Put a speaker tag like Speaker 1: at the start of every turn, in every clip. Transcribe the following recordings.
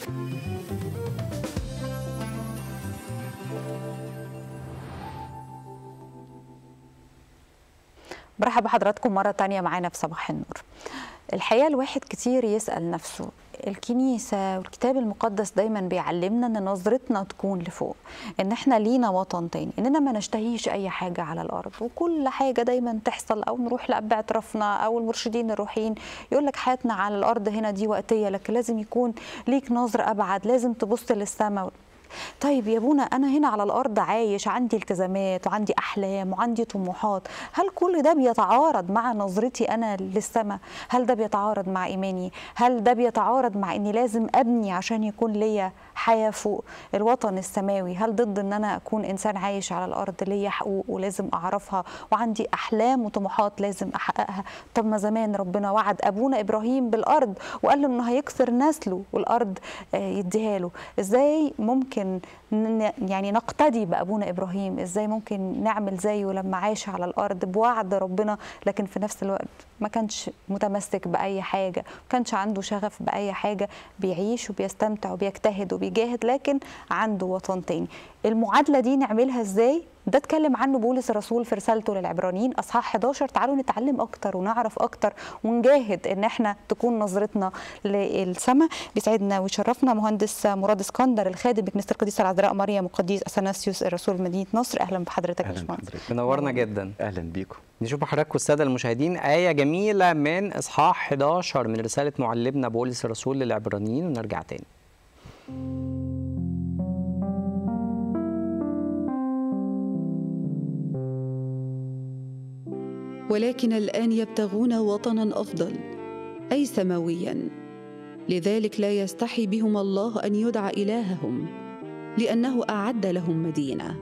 Speaker 1: برحب بحضراتكم مرة تانية معانا في صباح النور الحقيقة الواحد كتير يسأل نفسه الكنيسة والكتاب المقدس دايما بيعلمنا ان نظرتنا تكون لفوق ان احنا لينا وطن تاني اننا ما نشتهيش اي حاجة على الارض وكل حاجة دايما تحصل او نروح لاب اعترافنا او المرشدين الروحيين يقول لك حياتنا على الارض هنا دي وقتية لكن لازم يكون ليك نظر ابعد لازم تبص للسماء طيب يا ابونا انا هنا على الارض عايش عندي التزامات وعندي احلام وعندي طموحات هل كل ده بيتعارض مع نظرتي انا للسماء هل ده بيتعارض مع ايماني هل ده بيتعارض مع اني لازم ابني عشان يكون ليا حياه فوق الوطن السماوي هل ضد ان انا اكون انسان عايش على الارض ليا حقوق ولازم اعرفها وعندي احلام وطموحات لازم احققها طب ما زمان ربنا وعد ابونا ابراهيم بالارض وقال له انه هيكثر نسله والارض يديها له ازاي ممكن يعني نقتدي بابونا ابراهيم ازاي ممكن نعمل زيه لما عاش على الارض بوعد ربنا لكن في نفس الوقت ما كانش متمسك باي حاجه ما كانش عنده شغف باي حاجه بيعيش وبيستمتع وبيجتهد وبيجاهد لكن عنده وطن تاني المعادله دي نعملها ازاي ده اتكلم عنه بولس الرسول في رسالته للعبرانيين اصحاح 11 تعالوا نتعلم اكتر ونعرف اكتر ونجاهد ان احنا تكون نظرتنا للسماء بيسعدنا ويشرفنا مهندس مراد اسكندر الخادم بكنيسه القديسه العذراء مريم وقديس اثناسيوس الرسول مدينه نصر اهلا بحضرتك يا باشمهندس
Speaker 2: منورنا جدا
Speaker 3: اهلا بيكم
Speaker 2: نشوف بحضراتكم الساده المشاهدين ايه جميله من اصحاح 11 من رساله معلمنا بولس الرسول للعبرانيين ونرجع تاني
Speaker 4: ولكن الان يبتغون وطنا افضل اي سماويا لذلك لا يستحي بهم الله ان يدعى الههم لانه اعد لهم مدينه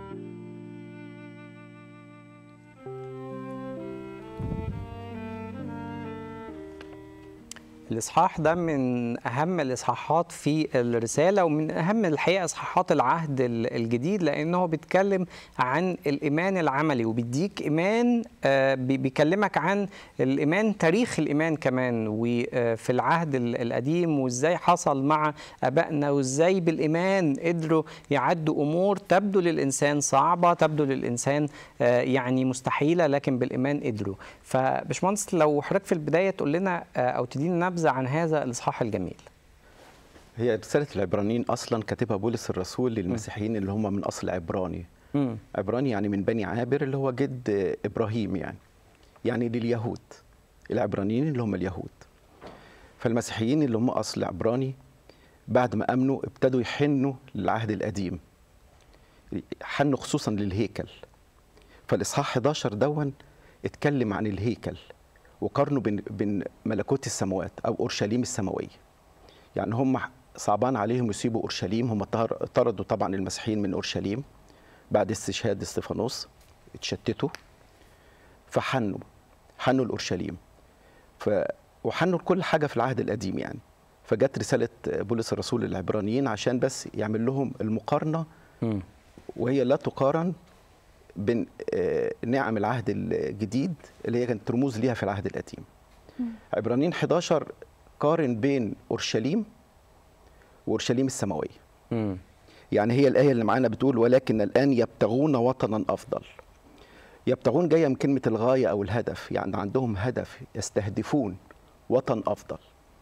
Speaker 2: الاصحاح ده من اهم الاصحاحات في الرساله ومن اهم الحقيقه اصحاحات العهد الجديد لانه بيتكلم عن الايمان العملي وبيديك ايمان بيكلمك عن الايمان تاريخ الايمان كمان وفي العهد القديم وازاي حصل مع ابائنا وازاي بالايمان قدروا يعدوا امور تبدو للانسان صعبه تبدو للانسان يعني مستحيله لكن بالايمان قدروا فباشمهندس لو حضرتك في البدايه تقول لنا او تدينا نبذه عن هذا الاصحاح الجميل
Speaker 3: هي رساله العبرانيين اصلا كاتبها بولس الرسول للمسيحيين اللي هم من اصل عبراني م. عبراني يعني من بني عابر اللي هو جد ابراهيم يعني يعني لليهود العبرانيين اللي هم اليهود فالمسيحيين اللي هم اصل عبراني بعد ما امنوا ابتدوا يحنوا للعهد القديم حنوا خصوصا للهيكل فالاصحاح 11 دون اتكلم عن الهيكل وقارنوا بين بين ملكوت السماوات او اورشليم السماويه يعني هم صعبان عليهم يسيبوا اورشليم هم طردوا طبعا المسيحيين من اورشليم بعد استشهاد استفانوس اتشتتوا فحنوا حنوا لاورشليم ف وحنوا لكل حاجه في العهد القديم يعني فجت رساله بولس الرسول للعبرانيين عشان بس يعمل لهم المقارنه م. وهي لا تقارن بين نعم العهد الجديد اللي هي كانت رموز ليها في العهد القديم عبرانيين 11 قارن بين اورشليم واورشليم السماويه م. يعني هي الايه اللي معانا بتقول ولكن الان يبتغون وطنا افضل يبتغون جايه من كلمه الغايه او الهدف يعني عندهم هدف يستهدفون وطن افضل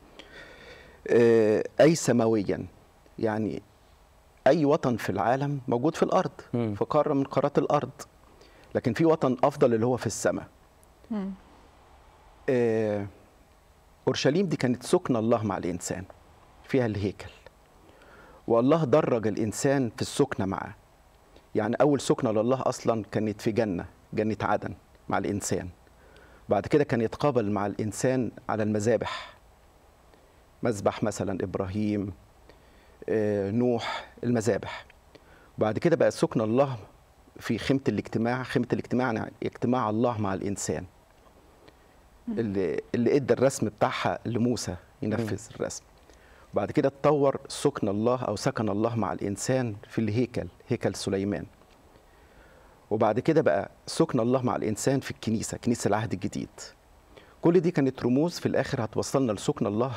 Speaker 3: اي سماويا يعني اي وطن في العالم موجود في الارض م. في قاره من قارات الارض لكن في وطن افضل اللي هو في السماء آه اورشليم دي كانت سكن الله مع الانسان فيها الهيكل والله درج الانسان في السكنه معاه يعني اول سكنه لله اصلا كانت في جنه جنه عدن مع الانسان بعد كده كان يتقابل مع الانسان على المذابح مذبح مثلا ابراهيم نوح المذابح بعد كده بقى سكن الله في خيمة الاجتماع خيمة الاجتماع يعني اجتماع الله مع الإنسان اللي, اللي ادى الرسم بتاعها لموسى ينفذ الرسم بعد كده اتطور سكن الله أو سكن الله مع الإنسان في الهيكل هيكل سليمان وبعد كده بقى سكن الله مع الإنسان في الكنيسة كنيسة العهد الجديد كل دي كانت رموز في الآخر هتوصلنا لسكن الله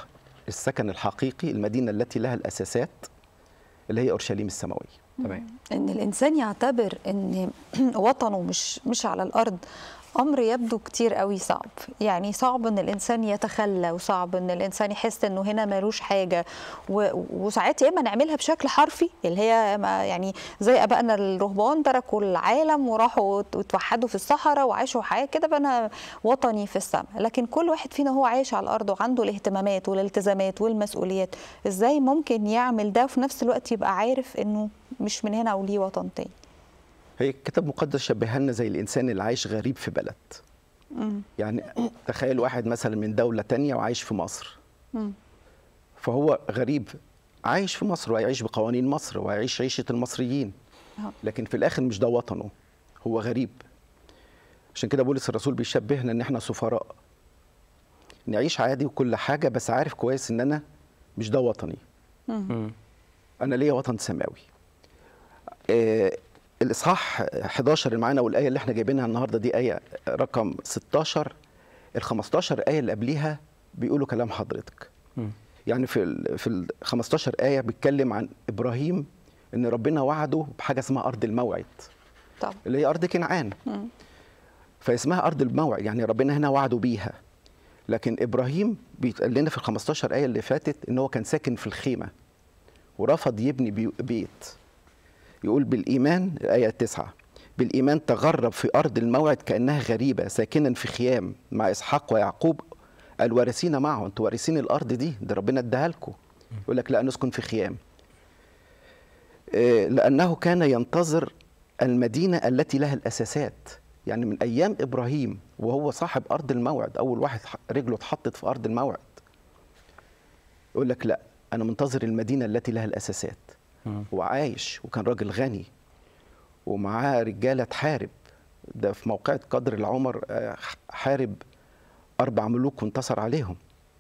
Speaker 3: السكن الحقيقي المدينه التي لها الاساسات اللي هي اورشليم السماويه
Speaker 2: تمام
Speaker 1: ان الانسان يعتبر ان وطنه مش مش على الارض امر يبدو كتير قوي صعب يعني صعب ان الانسان يتخلى وصعب ان الانسان يحس انه هنا ملوش حاجه و- وساعات يا اما نعملها بشكل حرفي اللي هي ما- يعني زي ابائنا الرهبان تركوا العالم وراحوا وتوحدوا في الصحراء وعاشوا حياه كده بقى وطني في السماء لكن كل واحد فينا هو عايش على الارض وعنده الاهتمامات والالتزامات والمسؤوليات ازاي ممكن يعمل ده وفي نفس الوقت يبقى عارف انه مش من هنا وليه وطن تاني
Speaker 3: هي الكتاب المقدس شبهها لنا زي الانسان اللي عايش غريب في بلد يعني تخيل واحد مثلا من دوله تانية وعايش في مصر
Speaker 1: مم.
Speaker 3: فهو غريب عايش في مصر وهيعيش بقوانين مصر وهيعيش عيشه المصريين
Speaker 1: أه.
Speaker 3: لكن في الاخر مش ده وطنه هو غريب عشان كده بولس الرسول بيشبهنا ان احنا سفراء نعيش عادي وكل حاجه بس عارف كويس ان انا مش ده وطني
Speaker 2: مم.
Speaker 3: انا ليا وطن سماوي آه الاصحاح 11 اللي معانا والايه اللي احنا جايبينها النهارده دي ايه رقم 16 ال 15 ايه اللي قبليها بيقولوا كلام حضرتك
Speaker 2: مم.
Speaker 3: يعني في ال في ال 15 ايه بيتكلم عن ابراهيم ان ربنا وعده بحاجه اسمها ارض الموعد
Speaker 1: طب
Speaker 3: اللي هي ارض كنعان
Speaker 1: مم.
Speaker 3: فاسمها ارض الموعد يعني ربنا هنا وعده بيها لكن ابراهيم بيتقال لنا في ال 15 ايه اللي فاتت ان هو كان ساكن في الخيمه ورفض يبني بي- بيت يقول بالايمان ايه 9 بالايمان تغرب في ارض الموعد كانها غريبه ساكنا في خيام مع اسحاق ويعقوب الوارثين معه انتوا وارثين الارض دي ده ربنا اداها لكم يقول لك لا نسكن في خيام آه، لانه كان ينتظر المدينه التي لها الاساسات يعني من ايام ابراهيم وهو صاحب ارض الموعد اول واحد ح- رجله اتحطت في ارض الموعد يقول لك لا انا منتظر المدينه التي لها الاساسات
Speaker 2: مم.
Speaker 3: وعايش وكان راجل غني ومعاه رجاله تحارب ده في موقعة قدر العمر آه، حارب اربع ملوك وانتصر عليهم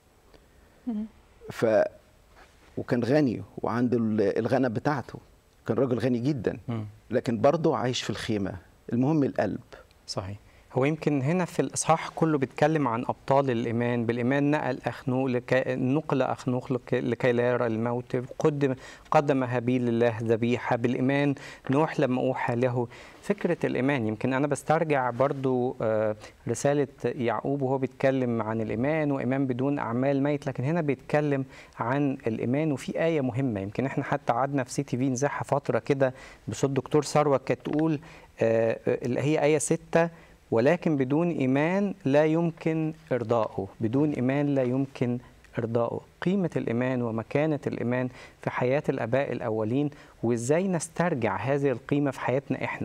Speaker 3: ف وكان غني وعنده ال- الغنم بتاعته كان راجل غني جدا
Speaker 2: مم.
Speaker 3: لكن برضه عايش في الخيمه المهم القلب
Speaker 2: صحيح هو يمكن هنا في الاصحاح كله بيتكلم عن ابطال الايمان بالايمان نقل اخنوق لكي نقل اخنوق لكي, لكي لا يرى الموت قدم قدم هابيل لله ذبيحه بالايمان نوح لما اوحى له فكره الايمان يمكن انا بسترجع برضو آه، رساله يعقوب وهو بيتكلم عن الايمان وايمان بدون اعمال ميت لكن هنا بيتكلم عن الايمان وفي ايه مهمه يمكن احنا حتى قعدنا في سي تي في نزاحها فتره كده بصوت دكتور ثروه كانت تقول آه، اللي هي ايه 6 ولكن بدون ايمان لا يمكن ارضائه بدون ايمان لا يمكن ارضائه قيمه الايمان ومكانه الايمان في حياه الاباء الاولين وازاي نسترجع هذه القيمه في حياتنا احنا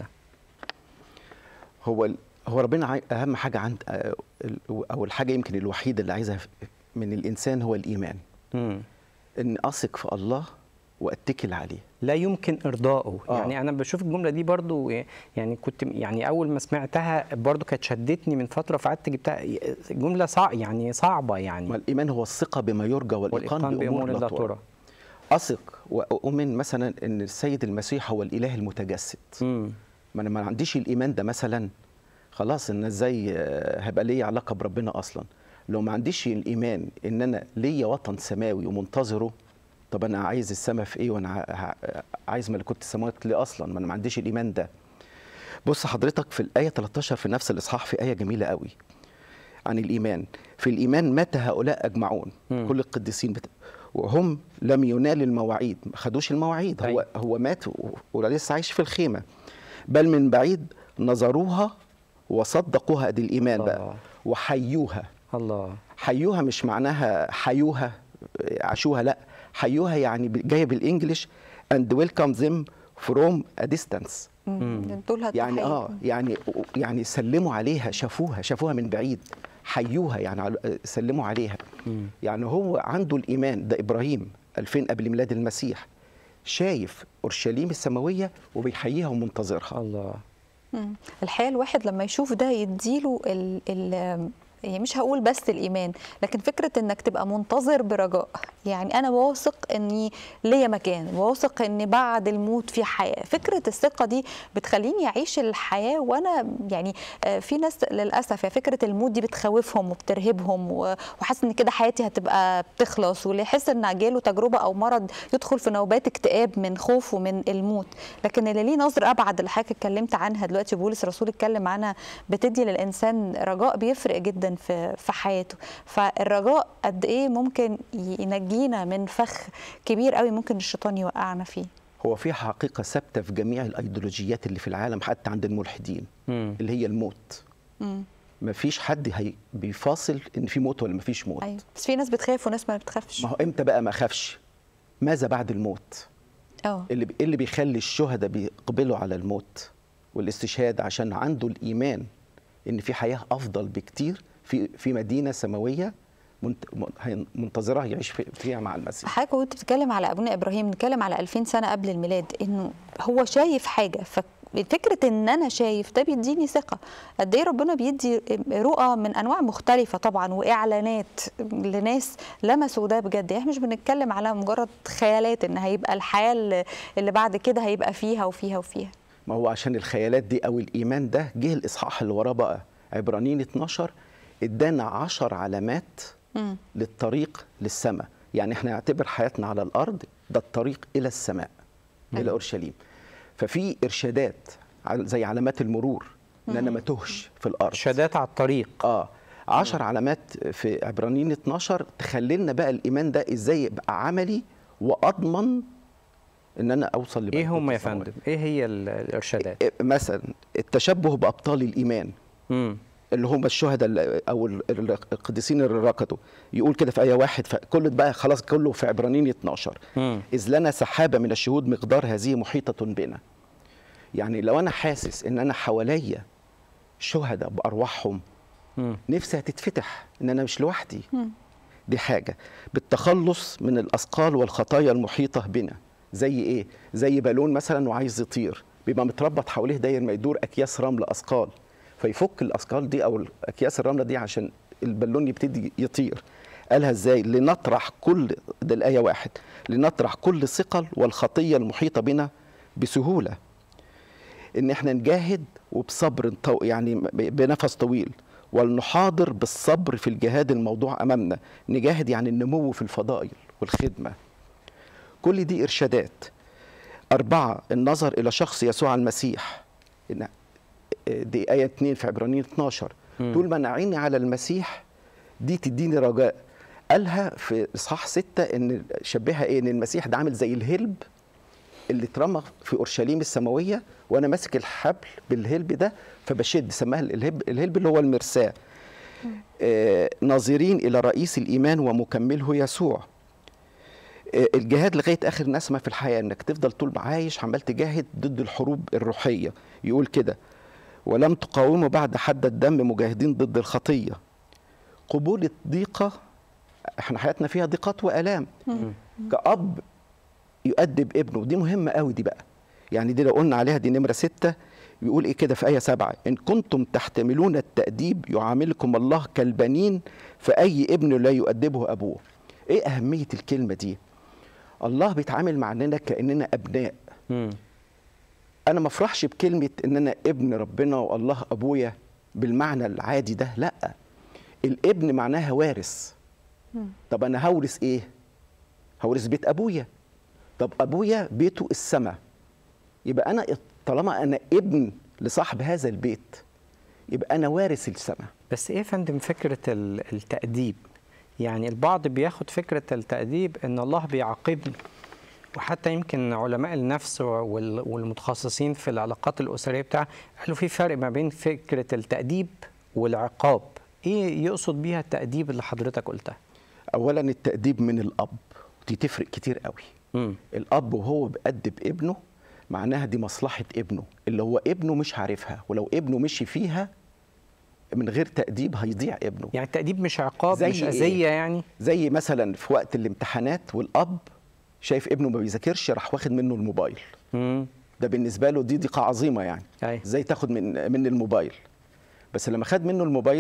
Speaker 3: هو ال- هو ربنا عاي- اهم حاجه عند آه، ال- او الحاجه يمكن الوحيده اللي عايزها في- من الانسان هو الايمان
Speaker 2: مم.
Speaker 3: ان اثق في الله واتكل عليه
Speaker 2: لا يمكن ارضائه
Speaker 3: آه.
Speaker 2: يعني انا بشوف الجمله دي برضو يعني كنت يعني اول ما سمعتها برضو كانت شدتني من فتره فقعدت جبتها جمله صع يعني صعبه
Speaker 3: ما
Speaker 2: يعني
Speaker 3: الايمان هو الثقه بما يرجى والايقان
Speaker 2: والإتقان
Speaker 3: بامور لا ترى اثق واؤمن مثلا ان السيد المسيح هو الاله المتجسد
Speaker 2: مم.
Speaker 3: ما انا ما عنديش الايمان ده مثلا خلاص ان ازاي آه، هيبقى ليا علاقه بربنا اصلا لو ما عنديش الايمان ان انا ليا وطن سماوي ومنتظره طب انا عايز السماء في ايه وانا ع- ع- عايز ملكوت السماوات ليه اصلا ما انا ما عنديش الايمان ده بص حضرتك في الايه 13 في نفس الاصحاح في ايه جميله قوي عن الايمان في الايمان مات هؤلاء اجمعون
Speaker 2: مم.
Speaker 3: كل القديسين بت... وهم لم ينال المواعيد ما خدوش المواعيد هو
Speaker 2: أيوة.
Speaker 3: هو مات و- ولسه عايش في الخيمه بل من بعيد نظروها وصدقوها دي الايمان بقى
Speaker 2: الله.
Speaker 3: وحيوها
Speaker 2: الله
Speaker 3: حيوها مش معناها حيوها عاشوها لا حيوها يعني ب- جايه بالانجلش and welcome them from a distance
Speaker 1: مم. دول
Speaker 3: يعني
Speaker 1: هتحيي.
Speaker 3: اه يعني يعني سلموا عليها شافوها شافوها من بعيد حيوها يعني عل- سلموا عليها
Speaker 2: مم.
Speaker 3: يعني هو عنده الايمان ده ابراهيم 2000 قبل ميلاد المسيح شايف اورشليم السماويه وبيحييها ومنتظرها
Speaker 2: الله
Speaker 1: مم. الحقيقه الواحد لما يشوف ده يديله ال ال يعني مش هقول بس الايمان لكن فكره انك تبقى منتظر برجاء يعني انا واثق اني ليا مكان واثق ان بعد الموت في حياه فكره الثقه دي بتخليني اعيش الحياه وانا يعني آه، في ناس للاسف يا فكره الموت دي بتخوفهم وبترهبهم و- وحاسس ان كده حياتي هتبقى بتخلص واللي يحس ان جاله تجربه او مرض يدخل في نوبات اكتئاب من خوفه من الموت لكن اللي ليه نظر ابعد اللي حضرتك اتكلمت عنها دلوقتي بولس الرسول اتكلم عنها بتدي للانسان رجاء بيفرق جدا في في حياته فالرجاء قد ايه ممكن ينجينا من فخ كبير قوي ممكن الشيطان يوقعنا فيه
Speaker 3: هو في حقيقه ثابته في جميع الايديولوجيات اللي في العالم حتى عند الملحدين
Speaker 2: مم.
Speaker 3: اللي هي الموت
Speaker 1: مم.
Speaker 3: ما فيش حد هي بيفاصل ان في موت ولا ما فيش موت
Speaker 1: ايوه بس في ناس بتخاف وناس ما بتخافش
Speaker 3: ما هو امتى بقى ما اخافش ماذا بعد الموت
Speaker 1: اه
Speaker 3: اللي إيه اللي بيخلي الشهداء بيقبلوا على الموت والاستشهاد عشان عنده الايمان ان في حياه افضل بكتير في في مدينه سماويه منت- من- هي- منتظره يعيش في- فيها مع المسيح
Speaker 1: حضرتك وانت بتتكلم على ابونا ابراهيم نتكلم على 2000 سنه قبل الميلاد انه هو شايف حاجه ففكره ان انا شايف ده بيديني ثقه قد ايه ربنا بيدي رؤى من انواع مختلفه طبعا واعلانات لناس لمسوا ده بجد احنا مش بنتكلم على مجرد خيالات ان هيبقى الحياه اللي- اللي بعد كده هيبقى فيها وفيها وفيها
Speaker 3: ما هو عشان الخيالات دي او الايمان ده جه الاصحاح اللي وراه بقى عبرانيين 12 ادانا 10 علامات
Speaker 1: مم.
Speaker 3: للطريق للسماء يعني احنا نعتبر حياتنا على الارض ده الطريق الى السماء الى
Speaker 1: أيوة.
Speaker 3: اورشليم ففي ارشادات عل- زي علامات المرور ان انا ما تهش في الارض
Speaker 2: ارشادات على الطريق
Speaker 3: اه 10 علامات في عبرانيين 12 تخلي لنا بقى الايمان ده ازاي يبقى عملي واضمن ان انا اوصل
Speaker 2: ايه
Speaker 3: لملكوت
Speaker 2: هم يا
Speaker 3: السماوات.
Speaker 2: فندم ايه هي ال- الارشادات
Speaker 3: إيه مثلا التشبه بابطال الايمان
Speaker 2: مم.
Speaker 3: اللي هم الشهداء اللي- او ال- ال- القديسين اللي ركضوا يقول كده في ايه واحد فكل بقى خلاص كله في عبرانيين 12
Speaker 2: مم.
Speaker 3: اذ لنا سحابه من الشهود مقدار هذه محيطه بنا يعني لو انا حاسس ان انا حواليا شهداء بارواحهم
Speaker 2: مم.
Speaker 3: نفسي هتتفتح ان انا مش لوحدي دي حاجه بالتخلص من الاثقال والخطايا المحيطه بنا زي ايه زي بالون مثلا وعايز يطير بيبقى متربط حواليه داير ما يدور اكياس رمل اثقال فيفك الاثقال دي او اكياس الرمله دي عشان البالون يبتدي يطير قالها ازاي لنطرح كل ده الايه واحد لنطرح كل الثقل والخطيه المحيطه بنا بسهوله ان احنا نجاهد وبصبر طو يعني ب- بنفس طويل ولنحاضر بالصبر في الجهاد الموضوع امامنا نجاهد يعني النمو في الفضائل والخدمه كل دي ارشادات اربعه النظر الى شخص يسوع المسيح إن- دي ايه 2 في عبرانيين 12
Speaker 2: مم.
Speaker 3: طول ما انا عيني على المسيح دي تديني رجاء قالها في اصحاح ستة ان شبهها ايه ان المسيح ده عامل زي الهلب اللي اترمى في اورشليم السماويه وانا ماسك الحبل بالهلب ده فبشد سماها الهلب الهلب اللي هو المرساه آه ناظرين الى رئيس الايمان ومكمله يسوع آه الجهاد لغايه اخر نسمه في الحياه انك تفضل طول ما عايش عمال تجاهد ضد الحروب الروحيه يقول كده ولم تقاوموا بعد حد الدم مجاهدين ضد الخطيه قبول الضيقه احنا حياتنا فيها ضيقات والام كأب يؤدب ابنه دي مهمة قوي دي بقى يعني دي لو قلنا عليها دي نمرة ستة بيقول ايه كده في آية سبعة إن كنتم تحتملون التأديب يعاملكم الله كالبنين فأي ابن لا يؤدبه أبوه ايه أهمية الكلمة دي الله بيتعامل معنا كأننا أبناء
Speaker 2: مم.
Speaker 3: أنا ما افرحش بكلمة إن أنا ابن ربنا والله أبويا بالمعنى العادي ده لأ الابن معناها وارث طب أنا هورث إيه؟ هورث بيت أبويا طب ابويا بيته السماء يبقى انا طالما انا ابن لصاحب هذا البيت يبقى انا وارث السماء
Speaker 2: بس ايه يا فندم فكره ال- التأديب يعني البعض بياخد فكره التأديب ان الله بيعاقبني وحتى يمكن علماء النفس وال- والمتخصصين في العلاقات الأسرية بتاع قالوا في فرق ما بين فكرة التأديب والعقاب ايه يقصد بيها التأديب اللي حضرتك قلتها
Speaker 3: اولا التاديب من الاب دي تفرق كتير قوي
Speaker 2: مم.
Speaker 3: الاب وهو بيأدب ابنه معناها دي مصلحه ابنه اللي هو ابنه مش عارفها ولو ابنه مشي فيها من غير تأديب هيضيع ابنه
Speaker 2: يعني التأديب مش عقاب
Speaker 3: زي
Speaker 2: مش
Speaker 3: إيه؟
Speaker 2: أذية يعني
Speaker 3: زي مثلا في وقت الامتحانات والاب شايف ابنه ما بيذاكرش راح واخد منه الموبايل
Speaker 2: مم.
Speaker 3: ده بالنسبه له دي ضيقه عظيمه يعني
Speaker 2: أي.
Speaker 3: ازاي تاخد من من الموبايل بس لما خد منه الموبايل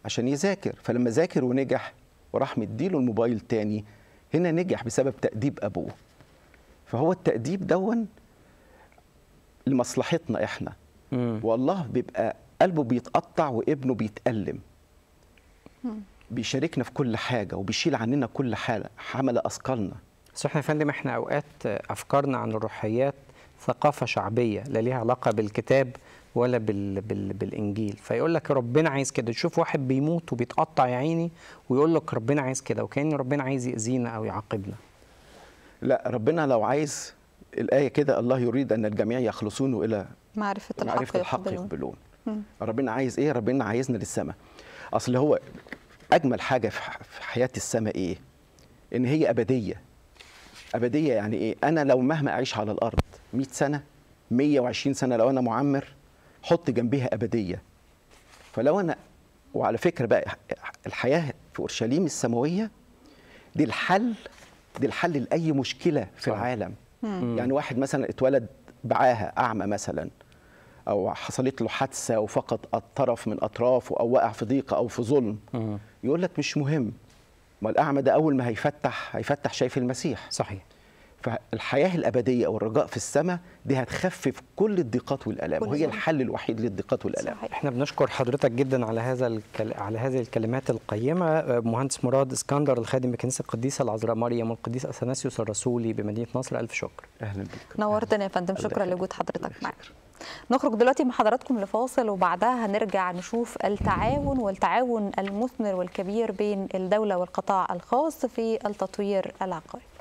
Speaker 3: عشان يذاكر فلما ذاكر ونجح وراح مديله الموبايل تاني هنا نجح بسبب تأديب أبوه فهو التأديب دون لمصلحتنا احنا
Speaker 2: مم.
Speaker 3: والله بيبقى قلبه بيتقطع وابنه بيتألم بيشاركنا في كل حاجة وبيشيل عننا كل حاجة حمل أثقالنا
Speaker 2: بس احنا يا فندم احنا اوقات افكارنا عن الروحيات ثقافه شعبيه لا ليها علاقه بالكتاب ولا بال بال بالانجيل فيقول لك ربنا عايز كده تشوف واحد بيموت وبيتقطع يا عيني ويقول لك ربنا عايز كده وكأن ربنا عايز يأذينا او يعاقبنا
Speaker 3: لا ربنا لو عايز الآية كده الله يريد أن الجميع يخلصون إلى
Speaker 1: معرفة الحق,
Speaker 3: معرفة الحق
Speaker 1: يقبلون.
Speaker 3: يقبلون
Speaker 1: مم.
Speaker 3: ربنا عايز ايه ربنا عايزنا للسماء اصل هو اجمل حاجه في ح- في حياه السماء ايه ان هي ابديه ابديه يعني ايه انا لو مهما اعيش على الارض 100 سنه 120 سنه لو انا معمر حط جنبيها ابديه فلو انا وعلى فكره بقى الحياه في اورشليم السماويه دي الحل دي الحل لاي مشكله في
Speaker 2: صح.
Speaker 3: العالم يعني واحد مثلا اتولد بعاهه اعمى مثلا او حصلت له حادثه وفقد الطرف من اطرافه او وقع في ضيقه او في ظلم
Speaker 2: مم.
Speaker 3: يقول لك مش مهم ما الاعمى ده اول ما هيفتح هيفتح شايف المسيح
Speaker 2: صحيح
Speaker 3: فالحياه الابديه او الرجاء في السماء دي هتخفف كل الضيقات والالام
Speaker 1: كل
Speaker 3: وهي
Speaker 1: ظلم.
Speaker 3: الحل الوحيد للضيقات والالام
Speaker 1: صحيح.
Speaker 2: احنا بنشكر حضرتك جدا على هذا الكل... على هذه الكلمات القيمه آه، مهندس مراد اسكندر الخادم بكنيسه القديسه العذراء مريم والقديس اثناسيوس الرسولي بمدينه نصر الف شكر
Speaker 3: اهلا بك
Speaker 1: نورتنا يا فندم
Speaker 3: الله
Speaker 1: شكرا
Speaker 3: يخليك.
Speaker 1: لوجود حضرتك
Speaker 3: الله
Speaker 1: معنا
Speaker 3: يشكرك.
Speaker 1: نخرج دلوقتي مع حضراتكم لفاصل وبعدها هنرجع نشوف التعاون والتعاون المثمر والكبير بين الدولة والقطاع الخاص في التطوير العقاري